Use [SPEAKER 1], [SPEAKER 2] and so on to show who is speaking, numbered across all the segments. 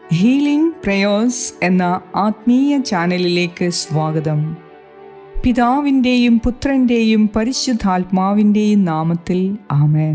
[SPEAKER 1] healing prayers എന്ന ആത്മീയ ചാനലിലേക്ക് സ്വാഗതം പിതാവിൻ്റെയും പുത്രൻ്റെയും പരിശുദ്ധാത്മാവിൻ്റെയും നാമത്തിൽ ആമേൻ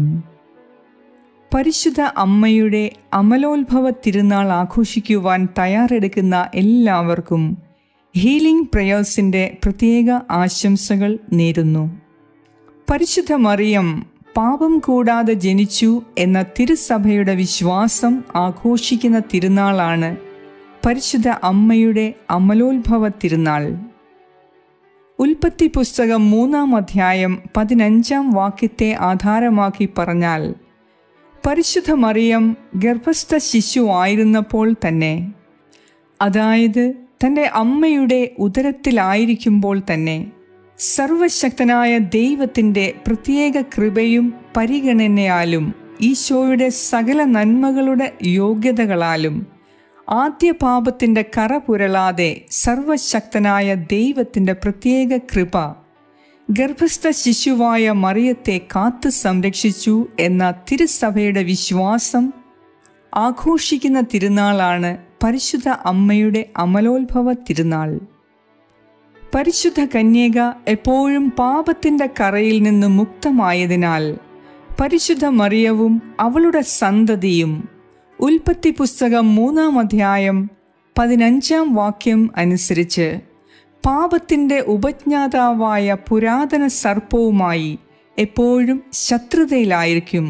[SPEAKER 1] പരിശുദ്ധ അമ്മയുടെ അമലോത്ഭവ തിരുനാൾ ആഘോഷിക്കുവാൻ തയ്യാറെടുക്കുന്ന എല്ലാവർക്കും ഹീലിംഗ് പ്രേയേഴ്സിൻ്റെ പ്രത്യേക ആശംസകൾ നേരുന്നു പരിശുദ്ധ മറിയം പാപം കൂടാതെ ജനിച്ചു എന്ന തിരുസഭയുടെ വിശ്വാസം ആഘോഷിക്കുന്ന തിരുനാളാണ് പരിശുദ്ധ അമ്മയുടെ അമലോത്ഭവ തിരുനാൾ ഉൽപ്പത്തി പുസ്തകം മൂന്നാം അധ്യായം പതിനഞ്ചാം വാക്യത്തെ ആധാരമാക്കി പറഞ്ഞാൽ പരിശുദ്ധ മറിയം ഗർഭസ്ഥ ശിശു ആയിരുന്നപ്പോൾ തന്നെ അതായത് തൻ്റെ അമ്മയുടെ ഉദരത്തിലായിരിക്കുമ്പോൾ തന്നെ സർവശക്തനായ ദൈവത്തിൻ്റെ പ്രത്യേക കൃപയും പരിഗണനയാലും ഈശോയുടെ സകല നന്മകളുടെ യോഗ്യതകളാലും ആദ്യ പാപത്തിൻ്റെ കറ പുരളാതെ സർവശക്തനായ ദൈവത്തിൻ്റെ പ്രത്യേക കൃപ ഗർഭസ്ഥ ശിശുവായ മറിയത്തെ കാത്തു സംരക്ഷിച്ചു എന്ന തിരുസഭയുടെ വിശ്വാസം ആഘോഷിക്കുന്ന തിരുനാളാണ് പരിശുദ്ധ അമ്മയുടെ അമലോത്ഭവ തിരുനാൾ പരിശുദ്ധ കന്യക എപ്പോഴും പാപത്തിൻ്റെ കറയിൽ നിന്ന് മുക്തമായതിനാൽ പരിശുദ്ധ മറിയവും അവളുടെ സന്തതിയും ഉൽപ്പത്തി പുസ്തകം മൂന്നാം അധ്യായം പതിനഞ്ചാം വാക്യം അനുസരിച്ച് പാപത്തിൻ്റെ ഉപജ്ഞാതാവായ പുരാതന സർപ്പവുമായി എപ്പോഴും ശത്രുതയിലായിരിക്കും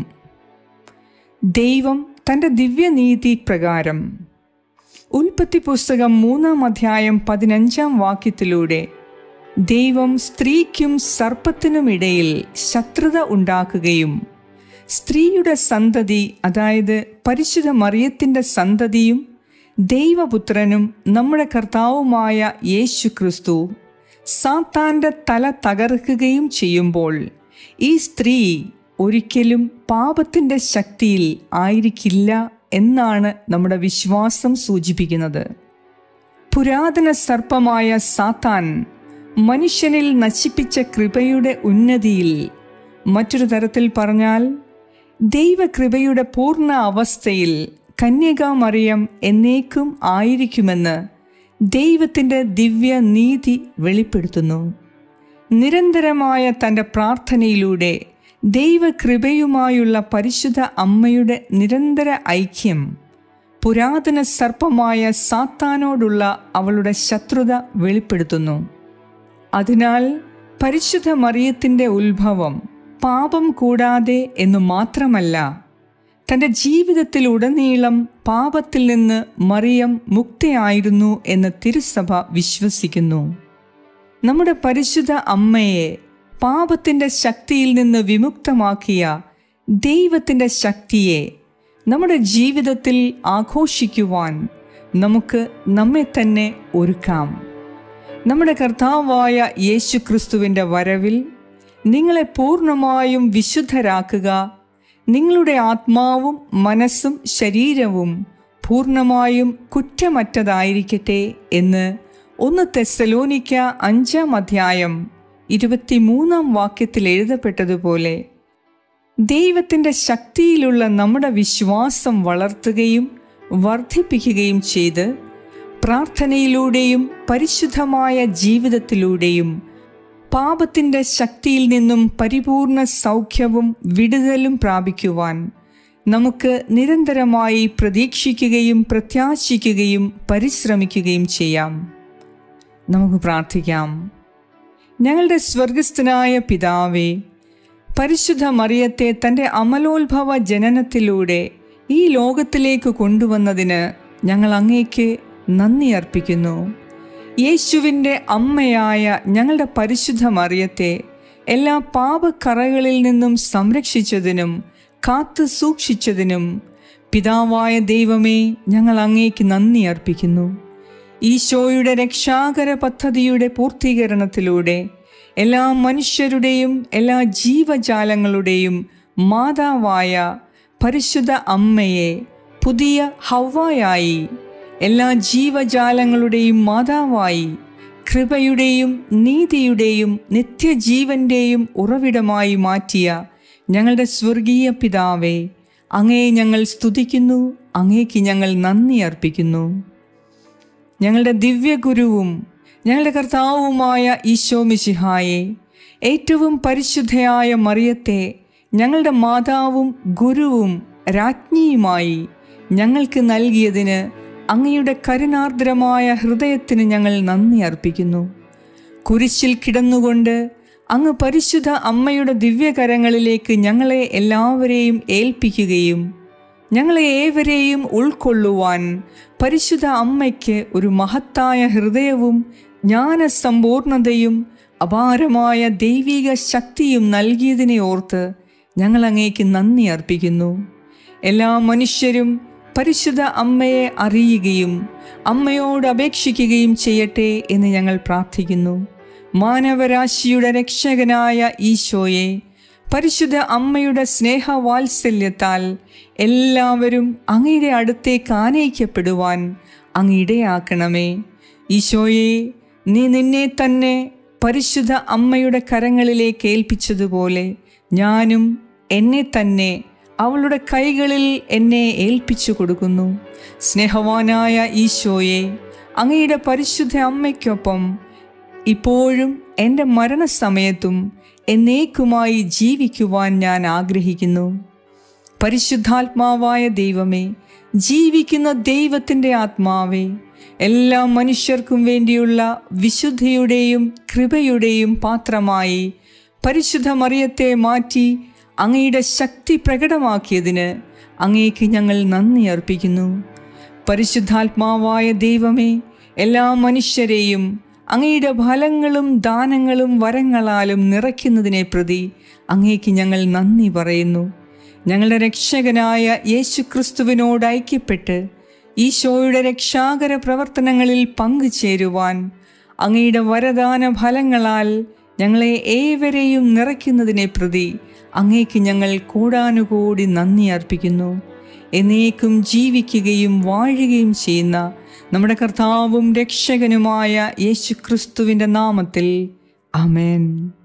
[SPEAKER 1] ദൈവം തൻ്റെ ദിവ്യനീതി പ്രകാരം ഉൽപ്പത്തി പുസ്തകം മൂന്നാം അധ്യായം പതിനഞ്ചാം വാക്യത്തിലൂടെ ദൈവം സ്ത്രീക്കും സർപ്പത്തിനുമിടയിൽ ശത്രുത ഉണ്ടാക്കുകയും സ്ത്രീയുടെ സന്തതി അതായത് പരിശുദ്ധ മറിയത്തിൻ്റെ സന്തതിയും ദൈവപുത്രനും നമ്മുടെ കർത്താവുമായ യേശു ക്രിസ്തു സാത്താൻ്റെ തല തകർക്കുകയും ചെയ്യുമ്പോൾ ഈ സ്ത്രീ ഒരിക്കലും പാപത്തിൻ്റെ ശക്തിയിൽ ആയിരിക്കില്ല എന്നാണ് നമ്മുടെ വിശ്വാസം സൂചിപ്പിക്കുന്നത് പുരാതന സർപ്പമായ സാത്താൻ മനുഷ്യനിൽ നശിപ്പിച്ച കൃപയുടെ ഉന്നതിയിൽ മറ്റൊരു തരത്തിൽ പറഞ്ഞാൽ ദൈവകൃപയുടെ പൂർണ്ണ അവസ്ഥയിൽ കന്യകാമറിയം എന്നേക്കും ആയിരിക്കുമെന്ന് ദൈവത്തിൻ്റെ ദിവ്യ നീതി വെളിപ്പെടുത്തുന്നു നിരന്തരമായ തൻ്റെ പ്രാർത്ഥനയിലൂടെ ദൈവകൃപയുമായുള്ള പരിശുദ്ധ അമ്മയുടെ നിരന്തര ഐക്യം പുരാതന സർപ്പമായ സാത്താനോടുള്ള അവളുടെ ശത്രുത വെളിപ്പെടുത്തുന്നു അതിനാൽ പരിശുദ്ധ മറിയത്തിൻ്റെ ഉത്ഭവം പാപം കൂടാതെ എന്നു മാത്രമല്ല തൻ്റെ ജീവിതത്തിലുടനീളം പാപത്തിൽ നിന്ന് മറിയം മുക്തയായിരുന്നു എന്ന് തിരുസഭ വിശ്വസിക്കുന്നു നമ്മുടെ പരിശുദ്ധ അമ്മയെ പാപത്തിൻ്റെ ശക്തിയിൽ നിന്ന് വിമുക്തമാക്കിയ ദൈവത്തിൻ്റെ ശക്തിയെ നമ്മുടെ ജീവിതത്തിൽ ആഘോഷിക്കുവാൻ നമുക്ക് നമ്മെ തന്നെ ഒരുക്കാം നമ്മുടെ കർത്താവായ യേശു ക്രിസ്തുവിൻ്റെ വരവിൽ നിങ്ങളെ പൂർണ്ണമായും വിശുദ്ധരാക്കുക നിങ്ങളുടെ ആത്മാവും മനസ്സും ശരീരവും പൂർണ്ണമായും കുറ്റമറ്റതായിരിക്കട്ടെ എന്ന് ഒന്ന് തെസ്സലോനിക്ക അഞ്ചാം അധ്യായം ഇരുപത്തിമൂന്നാം വാക്യത്തിൽ എഴുതപ്പെട്ടതുപോലെ ദൈവത്തിൻ്റെ ശക്തിയിലുള്ള നമ്മുടെ വിശ്വാസം വളർത്തുകയും വർദ്ധിപ്പിക്കുകയും ചെയ്ത് പ്രാർത്ഥനയിലൂടെയും പരിശുദ്ധമായ ജീവിതത്തിലൂടെയും പാപത്തിൻ്റെ ശക്തിയിൽ നിന്നും പരിപൂർണ സൗഖ്യവും വിടുതലും പ്രാപിക്കുവാൻ നമുക്ക് നിരന്തരമായി പ്രതീക്ഷിക്കുകയും പ്രത്യാശിക്കുകയും പരിശ്രമിക്കുകയും ചെയ്യാം നമുക്ക് പ്രാർത്ഥിക്കാം ഞങ്ങളുടെ സ്വർഗസ്ഥനായ പിതാവേ പരിശുദ്ധ മറിയത്തെ തൻ്റെ അമലോത്ഭവ ജനനത്തിലൂടെ ഈ ലോകത്തിലേക്ക് കൊണ്ടുവന്നതിന് ഞങ്ങൾ അങ്ങേക്ക് നന്ദി അർപ്പിക്കുന്നു യേശുവിൻ്റെ അമ്മയായ ഞങ്ങളുടെ പരിശുദ്ധ മറിയത്തെ എല്ലാ പാപക്കറകളിൽ നിന്നും സംരക്ഷിച്ചതിനും കാത്തു സൂക്ഷിച്ചതിനും പിതാവായ ദൈവമേ ഞങ്ങൾ അങ്ങേക്ക് നന്ദി അർപ്പിക്കുന്നു ഈശോയുടെ രക്ഷാകര പദ്ധതിയുടെ പൂർത്തീകരണത്തിലൂടെ എല്ലാ മനുഷ്യരുടെയും എല്ലാ ജീവജാലങ്ങളുടെയും മാതാവായ പരിശുദ്ധ അമ്മയെ പുതിയ ഹവ്വായായി എല്ലാ ജീവജാലങ്ങളുടെയും മാതാവായി കൃപയുടെയും നീതിയുടെയും നിത്യജീവന്റെയും ഉറവിടമായി മാറ്റിയ ഞങ്ങളുടെ സ്വർഗീയ പിതാവേ അങ്ങയെ ഞങ്ങൾ സ്തുതിക്കുന്നു അങ്ങേക്ക് ഞങ്ങൾ നന്ദി അർപ്പിക്കുന്നു ഞങ്ങളുടെ ദിവ്യഗുരുവും ഞങ്ങളുടെ കർത്താവുമായ ഈശോ മിശിഹായെ ഏറ്റവും പരിശുദ്ധയായ മറിയത്തെ ഞങ്ങളുടെ മാതാവും ഗുരുവും രാജ്ഞിയുമായി ഞങ്ങൾക്ക് നൽകിയതിന് അങ്ങയുടെ കരുണാർദ്രമായ ഹൃദയത്തിന് ഞങ്ങൾ നന്ദി അർപ്പിക്കുന്നു കുരിശിൽ കിടന്നുകൊണ്ട് അങ്ങ് പരിശുദ്ധ അമ്മയുടെ ദിവ്യകരങ്ങളിലേക്ക് ഞങ്ങളെ എല്ലാവരെയും ഏൽപ്പിക്കുകയും ഞങ്ങളെ ഏവരെയും ഉൾക്കൊള്ളുവാൻ പരിശുദ്ധ അമ്മയ്ക്ക് ഒരു മഹത്തായ ഹൃദയവും ജ്ഞാനസമ്പൂർണതയും അപാരമായ ദൈവിക ശക്തിയും നൽകിയതിനെ ഓർത്ത് ഞങ്ങൾ അങ്ങേക്ക് നന്ദി അർപ്പിക്കുന്നു എല്ലാ മനുഷ്യരും പരിശുദ്ധ അമ്മയെ അറിയുകയും അമ്മയോട് അപേക്ഷിക്കുകയും ചെയ്യട്ടെ എന്ന് ഞങ്ങൾ പ്രാർത്ഥിക്കുന്നു മാനവരാശിയുടെ രക്ഷകനായ ഈശോയെ പരിശുദ്ധ അമ്മയുടെ സ്നേഹവാത്സല്യത്താൽ എല്ലാവരും അങ്ങയുടെ അടുത്തേക്ക് ആനയിക്കപ്പെടുവാൻ അങ്ങ് ഇടയാക്കണമേ ഈശോയെ നീ നിന്നെ തന്നെ പരിശുദ്ധ അമ്മയുടെ കരങ്ങളിലേക്ക് ഏൽപ്പിച്ചതുപോലെ ഞാനും എന്നെ തന്നെ അവളുടെ കൈകളിൽ എന്നെ ഏൽപ്പിച്ചു കൊടുക്കുന്നു സ്നേഹവാനായ ഈശോയെ അങ്ങയുടെ പരിശുദ്ധ അമ്മയ്ക്കൊപ്പം ഇപ്പോഴും എൻ്റെ മരണസമയത്തും എന്നേക്കുമായി ജീവിക്കുവാൻ ഞാൻ ആഗ്രഹിക്കുന്നു പരിശുദ്ധാത്മാവായ ദൈവമേ ജീവിക്കുന്ന ദൈവത്തിൻ്റെ ആത്മാവേ എല്ലാ മനുഷ്യർക്കും വേണ്ടിയുള്ള വിശുദ്ധിയുടെയും കൃപയുടെയും പാത്രമായി പരിശുദ്ധ മറിയത്തെ മാറ്റി അങ്ങയുടെ ശക്തി പ്രകടമാക്കിയതിന് അങ്ങേക്ക് ഞങ്ങൾ നന്ദി അർപ്പിക്കുന്നു പരിശുദ്ധാത്മാവായ ദൈവമേ എല്ലാ മനുഷ്യരെയും അങ്ങയുടെ ഫലങ്ങളും ദാനങ്ങളും വരങ്ങളാലും നിറയ്ക്കുന്നതിനെ പ്രതി അങ്ങേക്ക് ഞങ്ങൾ നന്ദി പറയുന്നു ഞങ്ങളുടെ രക്ഷകനായ യേശു ക്രിസ്തുവിനോട് ഐക്യപ്പെട്ട് ഈശോയുടെ രക്ഷാകര പ്രവർത്തനങ്ങളിൽ പങ്കുചേരുവാൻ അങ്ങയുടെ വരദാന ഫലങ്ങളാൽ ഞങ്ങളെ ഏവരെയും നിറയ്ക്കുന്നതിനെ പ്രതി അങ്ങേക്ക് ഞങ്ങൾ കൂടാനുകൂടി നന്ദി അർപ്പിക്കുന്നു എന്നേക്കും ജീവിക്കുകയും വാഴുകയും ചെയ്യുന്ന നമ്മുടെ കർത്താവും രക്ഷകനുമായ യേശു ക്രിസ്തുവിൻ്റെ നാമത്തിൽ അമേൻ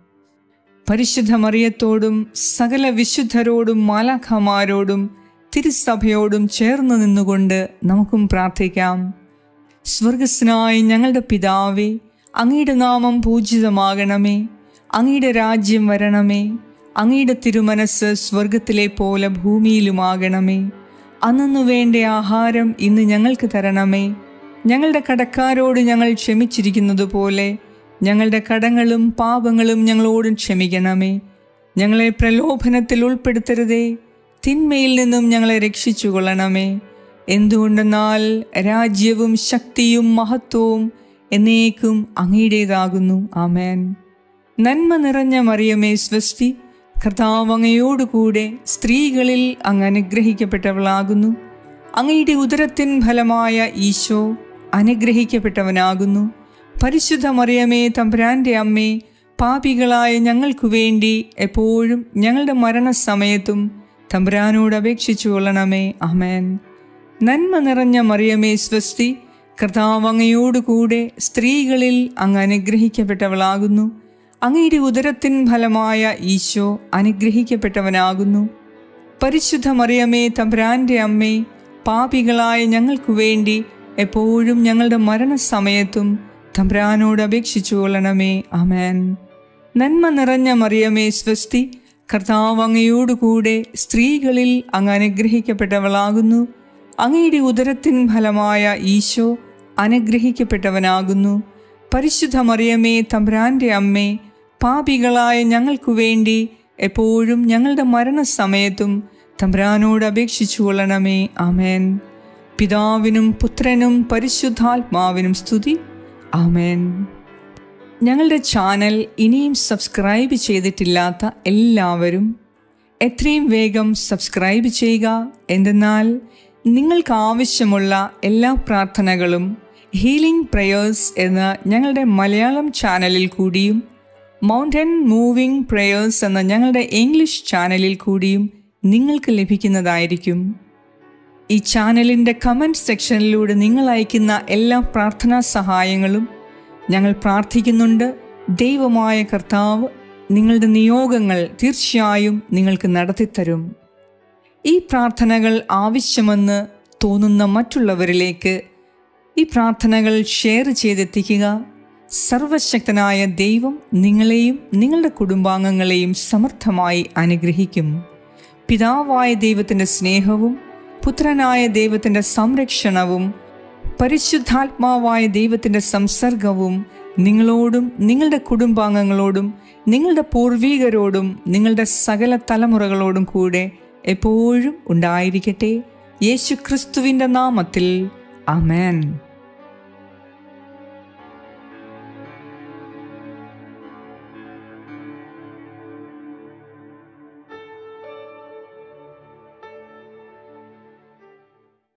[SPEAKER 1] പരിശുദ്ധ മറിയത്തോടും സകല വിശുദ്ധരോടും മാലാഖമാരോടും തിരുസഭയോടും ചേർന്ന് നിന്നുകൊണ്ട് നമുക്കും പ്രാർത്ഥിക്കാം സ്വർഗസ്നായ ഞങ്ങളുടെ പിതാവേ അങ്ങയുടെ നാമം പൂജിതമാകണമേ അങ്ങയുടെ രാജ്യം വരണമേ അങ്ങയുടെ തിരുമനസ് സ്വർഗത്തിലെ പോലെ ഭൂമിയിലുമാകണമേ അന്നു വേണ്ട ആഹാരം ഇന്ന് ഞങ്ങൾക്ക് തരണമേ ഞങ്ങളുടെ കടക്കാരോട് ഞങ്ങൾ ക്ഷമിച്ചിരിക്കുന്നത് പോലെ ഞങ്ങളുടെ കടങ്ങളും പാപങ്ങളും ഞങ്ങളോടും ക്ഷമിക്കണമേ ഞങ്ങളെ പ്രലോഭനത്തിൽ ഉൾപ്പെടുത്തരുതേ തിന്മയിൽ നിന്നും ഞങ്ങളെ രക്ഷിച്ചു കൊള്ളണമേ എന്തുകൊണ്ടെന്നാൽ രാജ്യവും ശക്തിയും മഹത്വവും എന്നേക്കും അങ്ങയുടേതാകുന്നു ആമേൻ നന്മ നിറഞ്ഞ മറിയമേ സ്വസ്തി കർത്താവ് അങ്ങയോടുകൂടെ സ്ത്രീകളിൽ അങ്ങ് അനുഗ്രഹിക്കപ്പെട്ടവളാകുന്നു അങ്ങയുടെ ഉദരത്തിൻ ഫലമായ ഈശോ അനുഗ്രഹിക്കപ്പെട്ടവനാകുന്നു പരിശുദ്ധ മറിയമേ തമ്പുരാൻ്റെ അമ്മേ പാപികളായ ഞങ്ങൾക്കു വേണ്ടി എപ്പോഴും ഞങ്ങളുടെ മരണസമയത്തും തമ്പുരാനോട് അപേക്ഷിച്ചു കൊള്ളണമേ അമേൻ നന്മ നിറഞ്ഞ മറിയമേ സ്വസ്തി കർത്താവ് അങ്ങയോടുകൂടെ സ്ത്രീകളിൽ അങ്ങ് അനുഗ്രഹിക്കപ്പെട്ടവളാകുന്നു അങ്ങയുടെ ഉദരത്തിൻ ഫലമായ ഈശോ അനുഗ്രഹിക്കപ്പെട്ടവനാകുന്നു പരിശുദ്ധ മറിയമേ തമ്പുരാൻ്റെ അമ്മേ പാപികളായ ഞങ്ങൾക്കു വേണ്ടി എപ്പോഴും ഞങ്ങളുടെ മരണസമയത്തും തമ്പുരാനോട് അപേക്ഷിച്ചു കൊള്ളണമേ അമേൻ നന്മ നിറഞ്ഞ മറിയമേ സ്വസ്തി കർത്താവ് അങ്ങയോടുകൂടെ സ്ത്രീകളിൽ അങ്ങ് അനുഗ്രഹിക്കപ്പെട്ടവളാകുന്നു അങ്ങയുടെ ഉദരത്തിൻ ഫലമായ ഈശോ അനുഗ്രഹിക്കപ്പെട്ടവനാകുന്നു പരിശുദ്ധ മറിയമേ തമ്പുരാൻ്റെ അമ്മേ പാപികളായ ഞങ്ങൾക്കു വേണ്ടി എപ്പോഴും ഞങ്ങളുടെ മരണസമയത്തും തമ്പുരാനോട് അപേക്ഷിച്ചു കൊള്ളണമേ ആമേൻ പിതാവിനും പുത്രനും പരിശുദ്ധാത്മാവിനും സ്തുതി ആമേൻ ഞങ്ങളുടെ ചാനൽ ഇനിയും സബ്സ്ക്രൈബ് ചെയ്തിട്ടില്ലാത്ത എല്ലാവരും എത്രയും വേഗം സബ്സ്ക്രൈബ് ചെയ്യുക എന്തെന്നാൽ നിങ്ങൾക്ക് ആവശ്യമുള്ള എല്ലാ പ്രാർത്ഥനകളും ഹീലിംഗ് പ്രേയേഴ്സ് എന്ന ഞങ്ങളുടെ മലയാളം ചാനലിൽ കൂടിയും മൗണ്ടൻ മൂവിംഗ് പ്രേയേഴ്സ് എന്ന ഞങ്ങളുടെ ഇംഗ്ലീഷ് ചാനലിൽ കൂടിയും നിങ്ങൾക്ക് ലഭിക്കുന്നതായിരിക്കും ഈ ചാനലിൻ്റെ കമൻറ്റ് സെക്ഷനിലൂടെ നിങ്ങൾ അയക്കുന്ന എല്ലാ പ്രാർത്ഥനാ സഹായങ്ങളും ഞങ്ങൾ പ്രാർത്ഥിക്കുന്നുണ്ട് ദൈവമായ കർത്താവ് നിങ്ങളുടെ നിയോഗങ്ങൾ തീർച്ചയായും നിങ്ങൾക്ക് നടത്തിത്തരും ഈ പ്രാർത്ഥനകൾ ആവശ്യമെന്ന് തോന്നുന്ന മറ്റുള്ളവരിലേക്ക് ഈ പ്രാർത്ഥനകൾ ഷെയർ ചെയ്തെത്തിക്കുക സർവശക്തനായ ദൈവം നിങ്ങളെയും നിങ്ങളുടെ കുടുംബാംഗങ്ങളെയും സമർത്ഥമായി അനുഗ്രഹിക്കും പിതാവായ ദൈവത്തിൻ്റെ സ്നേഹവും പുത്രനായ ദൈവത്തിൻ്റെ സംരക്ഷണവും പരിശുദ്ധാത്മാവായ ദൈവത്തിൻ്റെ സംസർഗവും നിങ്ങളോടും നിങ്ങളുടെ കുടുംബാംഗങ്ങളോടും നിങ്ങളുടെ പൂർവീകരോടും നിങ്ങളുടെ സകല തലമുറകളോടും കൂടെ എപ്പോഴും ഉണ്ടായിരിക്കട്ടെ യേശു ക്രിസ്തുവിൻ്റെ നാമത്തിൽ അമേൻ